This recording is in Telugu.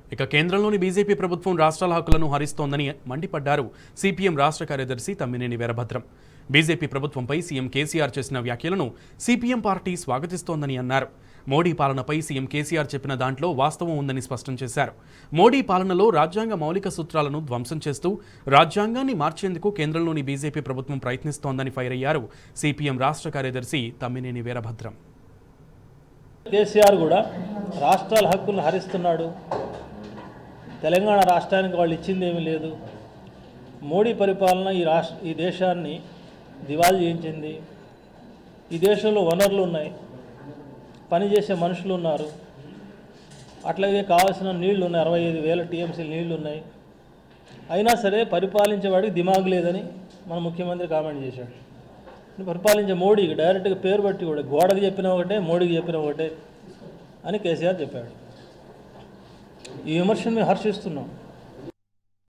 ఇక కేంద్రంలోని బీజేపీ ప్రభుత్వం రాష్ట్రాల హక్కులను హరిస్తోందని మండిపడ్డారు సిపిఎం రాష్ట్ర కార్యదర్శి తమ్మినేని వీరభద్రం బీజేపీ ప్రభుత్వంపై సీఎం కేసీఆర్ చేసిన వ్యాఖ్యలను సిపిఎం పార్టీ స్వాగతిస్తోందని అన్నారు మోడీ పాలనపై సీఎం కేసీఆర్ చెప్పిన దాంట్లో వాస్తవం ఉందని స్పష్టం చేశారు మోడీ పాలనలో రాజ్యాంగ మౌలిక సూత్రాలను ధ్వంసం చేస్తూ రాజ్యాంగాన్ని మార్చేందుకు కేంద్రంలోని బీజేపీ ప్రభుత్వం ప్రయత్నిస్తోందని ఫైర్ అయ్యారు సిపిఎం రాష్ట్ర కార్యదర్శి తమ్మినేని వీరభద్రం కేసీఆర్ కూడా రాష్ట్రాల హక్కులను హరిస్తున్నాడు తెలంగాణ రాష్ట్రానికి వాళ్ళు ఇచ్చింది ఏమీ లేదు మోడీ పరిపాలన ఈ రాష్ట్ర ఈ దేశాన్ని దివాళీ చేయించింది ఈ దేశంలో వనరులు ఉన్నాయి పనిచేసే మనుషులు ఉన్నారు అట్లాగే కావాల్సిన నీళ్లు ఉన్నాయి అరవై ఐదు వేల టీఎంసీ నీళ్లు ఉన్నాయి అయినా సరే పరిపాలించేవాడికి దిమాగ్ లేదని మన ముఖ్యమంత్రి కామెంట్ చేశాడు పరిపాలించే మోడీకి డైరెక్ట్గా పేరు బట్టి కూడా గోడకి చెప్పిన ఒకటే మోడీకి చెప్పిన ఒకటే అని కేసీఆర్ చెప్పాడు ఈ విమర్శను మేము హర్షిస్తున్నాం